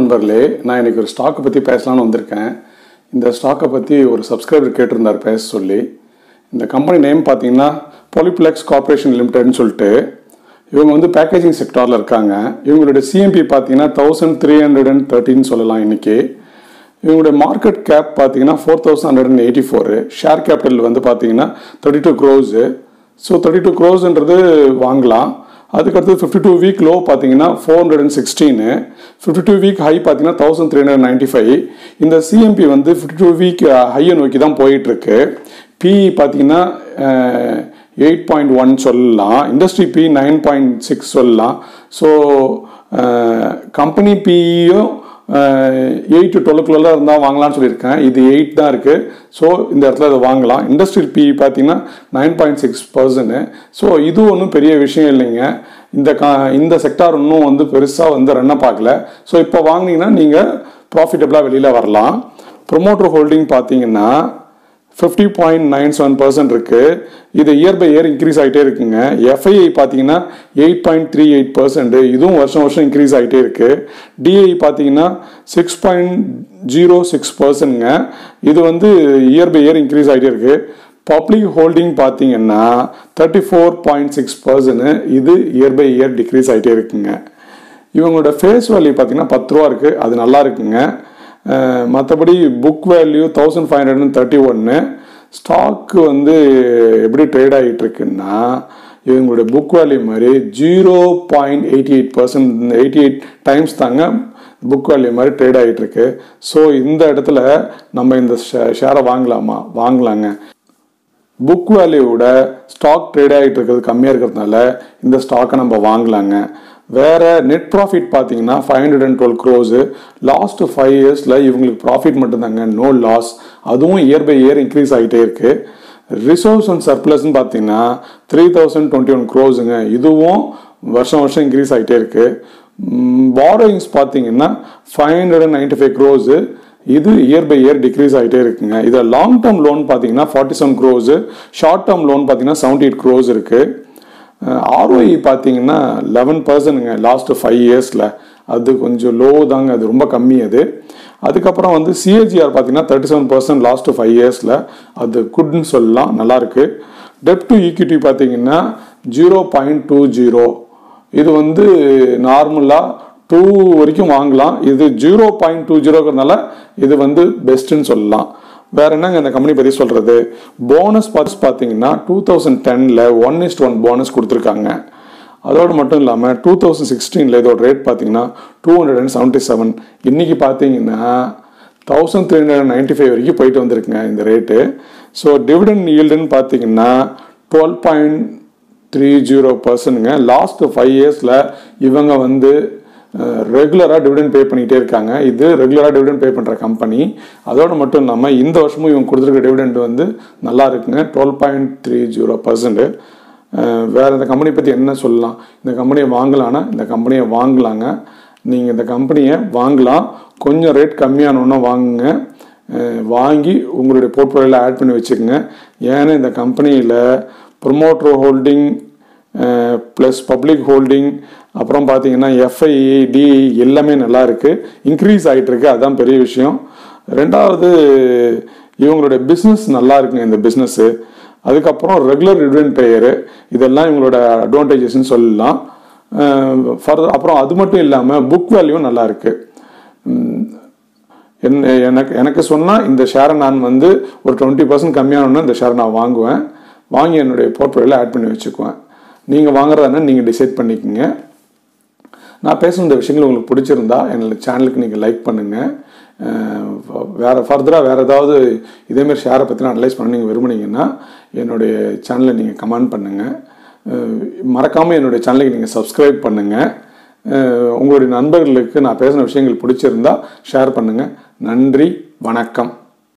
நண்பர்களே நான் இன்னைக்கு ஒரு ஸ்டாக்கை பற்றி பேசலாம்னு வந்திருக்கேன் இந்த ஸ்டாக்கை பற்றி ஒரு சப்ஸ்கிரைபர் கேட்டிருந்தார் பேச சொல்லி இந்த கம்பெனி நேம் பார்த்தீங்கன்னா பாலிப்ளெக்ஸ் கார்ப்பரேஷன் லிமிடெட்னு சொல்லிட்டு இவங்க வந்து பேக்கேஜிங் செக்டாரில் இருக்காங்க இவங்களுடைய சிஎம்பி பார்த்தீங்கன்னா தௌசண்ட் த்ரீ ஹண்ட்ரட் அண்ட் தேர்ட்டின்னு சொல்லலாம் இன்னைக்கு இவங்களுடைய மார்க்கெட் கேப் பார்த்தீங்கன்னா four thousand hundred and eighty four share capital வந்து பார்த்தீங்கன்னா thirty two crores so thirty two க்ரோஸ்ன்றது வாங்கலாம் அதுக்கடுத்து ஃபிஃப்டி டூ வீக் லோ பார்த்தீங்கன்னா four hundred and sixteen fifty two week high பார்த்தீங்கன்னா thousand three hundred ninety five இந்த CMP வந்து fifty two week ஹையை நோக்கி தான் போயிட்டுருக்கு பிஇ பார்த்தீங்கன்னா எயிட் பாயிண்ட் ஒன் சொல்லலாம் industry B nine point six சொல்லலாம் ஸோ கம்பெனி பிஇயும் எயிட் டு டுவெல்க்குள்ள இருந்தால் வாங்கலாம்னு சொல்லியிருக்கேன் இது எயிட் தான் இருக்குது ஸோ இந்த இடத்துல அதை வாங்கலாம் இண்டஸ்ட்ரியல் பி பார்த்தீங்கன்னா nine point six percent so இது ஒன்றும் பெரிய விஷயம் இல்லைங்க இந்த கா இந்த செக்டார் இன்னும் வந்து பெருசாக வந்து ரன்னை பார்க்கல ஸோ இப்போ வாங்கினீங்கன்னா நீங்கள் ப்ராஃபிட்டபிளாக வெளியில் வரலாம் ப்ரொமோட்டர் ஹோல்டிங் பார்த்தீங்கன்னா fifty point nine seven percent இருக்கு இது இயர் பை இயர் இன்க்ரீஸ் ஆகிட்டே இருக்குங்க எஃப்ஐஐ பார்த்தீங்கன்னா eight point three eight percent இதுவும் வருஷம் வருஷம் இன்க்ரீஸ் ஆகிட்டே இருக்கு டிஐ பார்த்தீங்கன்னா சிக்ஸ் பாயிண்ட் ஜீரோ சிக்ஸ் பர்சன்ட்ங்க இது வந்து இயர் பை இயர் இன்க்ரீஸ் ஆகிட்டே இருக்கு பப்ளிக் ஹோல்டிங் பார்த்தீங்கன்னா thirty four point six percent இது இயர் பை இயர் டிக்ரீஸ் ஆகிட்டே இருக்குங்க இவங்களோட ஃபேஸ் வேல்யூ பார்த்தீங்கன்னா பத்து ரூபா இருக்குது அது நல்லா இருக்குங்க மற்றபடி book value thousand five hundred and thirty ஒன்று ஸ்டாக்கு வந்து எப்படி ட்ரேட் ஆகிட்டு இருக்குன்னா இவங்களுடைய புக் வேல்யூ மாதிரி zero point eighty eight percent eighty eight times தாங்க புக் வேல்யூ மாதிரி ட்ரேட் ஆகிட்டு இருக்கு ஸோ இந்த இடத்துல நம்ம இந்த ஷேரை வாங்கலாமா வாங்கலாங்க புக் வேல்யூவோட ஸ்டாக் ட்ரேட் ஆகிட்டு இருக்கிறது கம்மியாக இருக்கிறதுனால இந்த ஸ்டாக்கை நம்ம வாங்கலாங்க வேற நெட் ப்ராஃபிட் பார்த்தீங்கன்னா five hundred and twelve crores last five இயர்ஸில் இவங்களுக்கு ப்ராஃபிட் மட்டும்தாங்க நோ லாஸ் அதுவும் இயர் பை இயர் இன்க்ரீஸ் ஆகிட்டே இருக்கு ரிசர்வ்ஸ் அண்ட் சர்ப்ளஸ்ன்னு பார்த்தீங்கன்னா த்ரீ தௌசண்ட் டுவெண்ட்டி ஒன் க்ரோஸுங்க இதுவும் வருஷம் வருஷம் இன்க்ரீஸ் ஆகிட்டே இருக்கு பாரோயிங்ஸ் பார்த்தீங்கன்னா five hundred and ninety five crores இது இயர் பை இயர் டிக்ரீஸ் ஆகிட்டே இருக்குங்க இதில் லாங் டேர்ம் லோன் பார்த்தீங்கன்னா forty seven crores short term loan பார்த்தீங்கன்னா செவன்டி எயிட் க்ரோஸ் இருக்குது ஆர்ஓஇ பார்த்தீங்கன்னா லெவன் பர்சன்ட்டுங்க லாஸ்ட் ஃபைவ் இயர்ஸில் அது கொஞ்சம் லோ தாங்க அது ரொம்ப கம்மி அது அதுக்கப்புறம் வந்து சிஏஜிஆர் பார்த்தீங்கன்னா thirty seven percent last five இயர்ஸில் அது குட்னு சொல்லலாம் நல்லாயிருக்கு டெப் டு ஈக்விட்டி பார்த்தீங்கன்னா ஜீரோ பாயிண்ட் டூ ஜீரோ இது வந்து நார்மலாக டூ வரைக்கும் வாங்கலாம் இது ஜீரோ பாயிண்ட் டூ ஜீரோங்கிறதுனால இது வந்து பெஸ்ட்டுன்னு சொல்லலாம் வேற என்னங்க இந்த கம்பெனி பற்றி சொல்றது போனஸ் பார்ட்ஸ் பார்த்தீங்கன்னா டூ தௌசண்ட் டென்ல ஒன் இஸ்ட் ஒன் போனஸ் கொடுத்துருக்காங்க அதோடு மட்டும் இல்லாமல் டூ தௌசண்ட் சிக்ஸ்டீனில் இதோட ரேட் பார்த்தீங்கன்னா two hundred and seventy seven இன்னைக்கு பார்த்தீங்கன்னா thousand three hundred ninety five வரைக்கும் போயிட்டு வந்திருக்குங்க இந்த ரேட்டு ஸோ டிவிடன் ஈல்டுன்னு பார்த்தீங்கன்னா டுவெல் பாயிண்ட் த்ரீ ஜீரோ பர்சன்ட்டுங்க லாஸ்ட் ஃபைவ் இயர்ஸில் இவங்க வந்து ரெகுலராக டிவிடன் பே பண்ணிகிட்டே இருக்காங்க இது ரெகுலராக டிவிடன் பே பண்ணுற கம்பெனி அதோடு மட்டும் இல்லாமல் இந்த வருஷமும் இவங்க கொடுத்துருக்க டிவிடெண்ட் வந்து நல்லா இருக்குங்க twelve point three zero percent வேறு இந்த கம்பெனி பற்றி என்ன சொல்லலாம் இந்த கம்பெனியை வாங்கலான்னா இந்த கம்பெனியை வாங்கலாங்க நீங்கள் இந்த கம்பெனியை வாங்கலாம் கொஞ்சம் ரேட் கம்மியானோன்னா வாங்குங்க வாங்கி உங்களுடைய போர்ட்ஃபோலியோவில் ஆட் பண்ணி வச்சுக்கோங்க ஏன்னா இந்த கம்பெனியில் promoter holding plus public holding அப்புறம் பார்த்தீங்கன்னா எஃப்ஐஇ டிஇ எல்லாமே நல்லா இருக்கு இன்க்ரீஸ் ஆகிட்டு இருக்கு அதுதான் பெரிய விஷயம் ரெண்டாவது இவங்களுடைய பிஸ்னஸ் நல்லா இருக்குங்க இந்த பிஸ்னஸ்ஸு அதுக்கப்புறம் ரெகுலர் டிவிடெண்ட் பேயரு இதெல்லாம் இவங்களோட அட்வான்டேஜஸ்ன்னு சொல்லலாம் ஃபர்தர் அப்புறம் அது மட்டும் இல்லாமல் புக் வேல்யூ நல்லா இருக்கு என்ன எனக்கு எனக்கு சொன்னால் இந்த ஷேரை நான் வந்து ஒரு டுவெண்ட்டி பர்சன்ட் கம்மியானோன்னா இந்த ஷேரை நான் வாங்குவேன் வாங்கி என்னுடைய போர்ட்ஃபோலியோவில் ஆட் பண்ணி வச்சுக்குவேன் நீங்கள் வாங்குறதுனா நீங்கள் டிசைட் பண்ணிக்கோங்க நான் பேசுகிற இந்த விஷயங்கள் உங்களுக்கு பிடிச்சிருந்தா என்னோட சேனலுக்கு நீங்கள் லைக் பண்ணுங்கள் வேறு ஃபர்தராக வேறு ஏதாவது இதேமாரி ஷேரை பற்றி நான் அனலைஸ் பண்ண நீங்கள் விரும்புனீங்கன்னா என்னுடைய சேனலை நீங்கள் கமெண்ட் பண்ணுங்கள் மறக்காமல் என்னுடைய சேனலுக்கு நீங்கள் சப்ஸ்கிரைப் பண்ணுங்கள் உங்களுடைய நண்பர்களுக்கு நான் பேசின விஷயங்கள் பிடிச்சிருந்தா ஷேர் பண்ணுங்கள் நன்றி வணக்கம்